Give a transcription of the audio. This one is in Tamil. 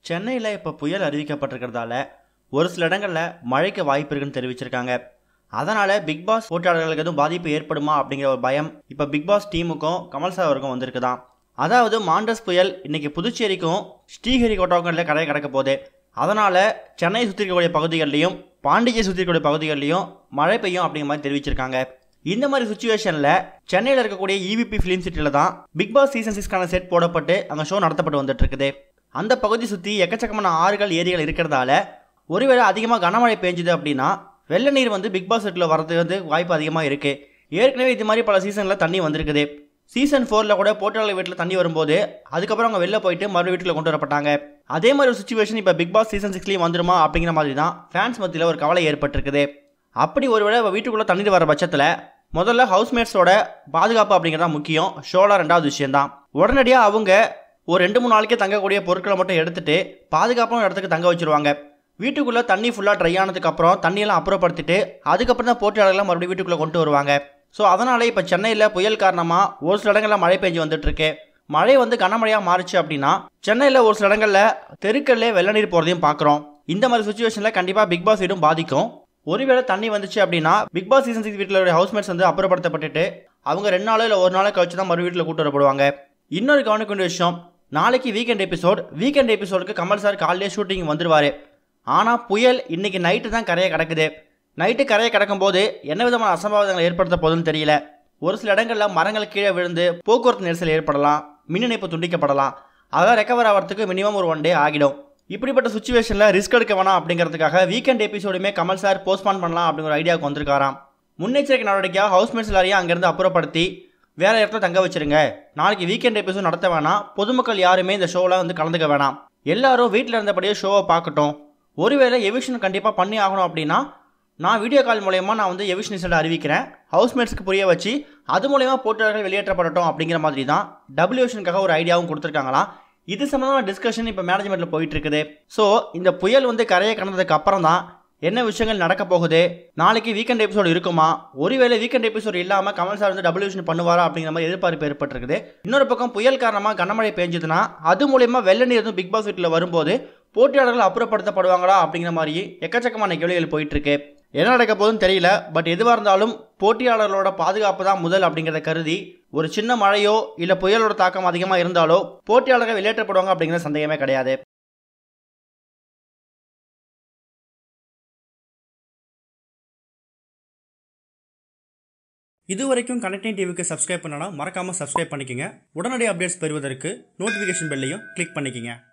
சென்னையில் இப்போ புயல் அறிவிக்கப்பட்டிருக்கிறதால ஒரு சில இடங்களில் மழைக்கு வாய்ப்பு இருக்குன்னு தெரிவிச்சிருக்காங்க அதனால் பிக் பாஸ் போட்டியாளர்களுக்கு எதுவும் பாதிப்பு ஏற்படுமா அப்படிங்கிற ஒரு பயம் இப்போ பிக் பாஸ் டீமுக்கும் கமல் சார் அவருக்கும் வந்திருக்குதான் அதாவது மாண்டஸ் புயல் இன்னைக்கு புதுச்சேரிக்கும் ஸ்ரீஹரிகோட்டாவுக்கும் கரையை கடக்க போகுது அதனால் சென்னை சுற்றி இருக்கக்கூடிய பகுதிகளிலையும் பாண்டிச்சேரி சுற்றி இருக்கக்கூடிய பகுதிகளிலையும் மழை பெய்யும் அப்படிங்கிற மாதிரி தெரிவிச்சிருக்காங்க இந்த மாதிரி சுச்சுவேஷனில் சென்னையில் இருக்கக்கூடிய இவிபி ஃபிலிம் சிட்டியில் தான் பிக் பாஸ் சீசன் சிக்ஸ்க்கான செட் போடப்பட்டு அங்கே ஷோ நடத்தப்பட்டு வந்துட்டு இருக்குது அந்த பகுதி சுற்றி எக்கச்சக்கமான ஆறுகள் ஏரிகள் இருக்கிறதால ஒருவேளை அதிகமாக கனமழை பெஞ்சுது அப்படின்னா வெள்ள நீர் வந்து பிக் பாஸ் செட்டில் வரது வந்து வாய்ப்பு அதிகமாக இருக்குது ஏற்கனவே இது மாதிரி பல சீசனில் தண்ணி வந்திருக்குது சீசன் ஃபோரில் கூட போட்டியாளர் வீட்டில் தண்ணி வரும்போது அதுக்கப்புறம் அவங்க வெளில போயிட்டு மறு வீட்டில் கொண்டு வரப்பட்டாங்க அதே மாதிரி ஒரு சுச்சுவேஷன் இப்போ பிக் பாஸ் சீசன் சிக்ஸ்லேயும் வந்துருமா அப்படிங்கிற மாதிரி தான் ஃபேன்ஸ் மத்தியில் ஒரு கவலை ஏற்பட்டிருக்குது அப்படி ஒருவேளை வீட்டுக்குள்ளே தண்ணீர் வர பட்சத்தில் முதல்ல ஹவுஸ்மேட்ஸோட பாதுகாப்பு அப்படிங்கிறதா முக்கியம் ஷோல ரெண்டாவது விஷயம்தான் உடனடியாக அவங்க ஒரு ரெண்டு மூணு நாளைக்கே தங்கக்கூடிய பொருட்களை மட்டும் எடுத்துட்டு பாதுகாப்பான இடத்துக்கு தங்க வச்சிருவாங்க வீட்டுக்குள்ளே தண்ணி ஃபுல்லாக ட்ரை ஆனதுக்கு அப்புறம் தண்ணியெல்லாம் அப்புறப்படுத்திட்டு அதுக்கப்புறம் தான் போட்டியாளர்லாம் மறுபடியும் வீட்டுக்குள்ளே கொண்டு வருவாங்க ஸோ அதனால இப்போ சென்னையில் புயல் காரணமாக ஒரு சில இடங்களில் மழை பெஞ்சு வந்துட்டு இருக்கு மழை வந்து கனமழையாக மாறுச்சு அப்படின்னா சென்னையில் ஒரு சில இடங்களில் தெருக்கல்லே வெள்ள நீர் போகிறதையும் பார்க்குறோம் இந்த மாதிரி சுச்சுவேஷனில் கண்டிப்பாக பிக் பாஸ் வீடும் பாதிக்கும் ஒருவேளை தண்ணி வந்துச்சு அப்படின்னா பிக் பாஸ் சீசன் சிக்ஸ் வீட்டில் ஹவுஸ்மேட்ஸ் வந்து அப்புறப்படுத்தப்பட்டுட்டு அவங்க ரெண்டு நாளோ இல்லை ஒரு நாளோ கழிச்சு தான் மறு வீட்டில் கூட்டு வரப்படுவாங்க இன்னொரு கவனிக்க வேண்டிய விஷயம் நாளைக்கு வீக்கெண்ட் எபிசோட் வீக்கெண்ட் எபிசோடுக்கு கமல் சார் காலையிலே ஷூட்டிங் வந்துருவார் ஆனால் புயல் இன்னைக்கு நைட்டு தான் கரையை கிடக்குது நைட்டு கரையை கிடக்கும் போது என்ன விதமான அசம்பாவிதங்கள் ஏற்படுத்த போகுதுன்னு தெரியல ஒரு சில இடங்களில் மரங்கள் கீழே விழுந்து போக்குவரத்து நெரிசல் ஏற்படலாம் மின் இணைப்பு துண்டிக்கப்படலாம் அதெல்லாம் ரெக்கவர் ஆகிறதுக்கு மினிமம் ஒரு ஒன் டே ஆகிடும் இப்படிப்பட்ட சுச்சுவேஷனில் ரிஸ்க் எடுக்க வேணாம் அப்படிங்கிறதுக்காக வீக்கெண்ட் எபிசோடுமே கமல் சார் போஸ்ட்பான் பண்ணலாம் அப்படிங்கிற ஒரு ஐடியாவுக்கு வந்திருக்காராம் முன்னெச்சரிக்கை நடவடிக்கையாக ஹவுஸ்மேட்ஸ் எல்லாரையும் அங்கேருந்து அப்புறப்படுத்தி வேற இடத்துல தங்க வச்சிருங்க நாளைக்கு வீக்கெண்ட் எபிசோட் நடத்த வேணாம் பொதுமக்கள் யாருமே இந்த ஷோவில் வந்து கலந்துக்க வேணாம் எல்லாரும் வீட்டில் இருந்தபடியே ஷோவை பார்க்கட்டும் ஒருவேளை எவிஷன் கண்டிப்பாக பண்ணி ஆகணும் அப்படின்னா நான் வீடியோ கால் மூலயமா நான் வந்து எவிஷன் ரிசல்ட் அறிவிக்கிறேன் ஹவுஸ்மேட்ஸ்க்கு புரிய வச்சு அது மூலயமா போட்டியாளர்கள் வெளியேற்றப்படட்டும் அப்படிங்கிற மாதிரி தான் டபிள்யூஷனுக்காக ஒரு ஐடியாவும் கொடுத்துருக்காங்களாம் இது சம்மந்தமான டிஸ்கஷன் இப்போ மேனேஜ்மெண்ட்டில் போயிட்டு இருக்குது ஸோ இந்த புயல் வந்து கரையை கடந்ததுக்கு அப்புறம் தான் என்ன விஷயங்கள் நடக்க போகுது நாளைக்கு வீக்கெண்ட் எபிசோடு இருக்குமா ஒருவேளை வீக்கெண்ட் எபிசோடு இல்லாமல் கமல் சார் வந்து டபிள்யூஷன் பண்ணுவாரா அப்படிங்கிற மாதிரி எதிர்பார்ப்பு ஏற்பட்டிருக்குது இன்னொரு பக்கம் புயல் காரணமாக கனமழை பெஞ்சதுன்னா அது மூலயமா வெள்ள நீர் வந்து பிக் பாஸ் வீட்டில் வரும்போது போட்டியாளர்கள் அப்புறப்படுத்தப்படுவாங்களா அப்படிங்கிற மாதிரி எக்கச்சக்கமான கேள்விகள் போயிட்டு இருக்கு என்ன நடக்க போகுதுன்னு தெரியல பட் எதுவாக இருந்தாலும் போட்டியாளர்களோட பாதுகாப்பு தான் முதல் அப்படிங்கிறத கருதி ஒரு சின்ன மழையோ இல்லை புயலோட தாக்கம் அதிகமாக இருந்தாலோ போட்டியாளர்கள் வெளியேற்றப்படுவாங்க அப்படிங்கிற சந்தேகமே கிடையாது இதுவரைக்கும் கனெக்டிங் டிவிக்கு சப்ஸ்கிரைப் பண்ணனா மறக்காமல் சப்ஸ்கிரைப் பண்ணிக்கங்க உடனடி அப்டேட்ஸ் பெறுவதற்கு நோட்டிஃபிகேஷன் பெல்லையும் கிளிக் பண்ணிக்கங்க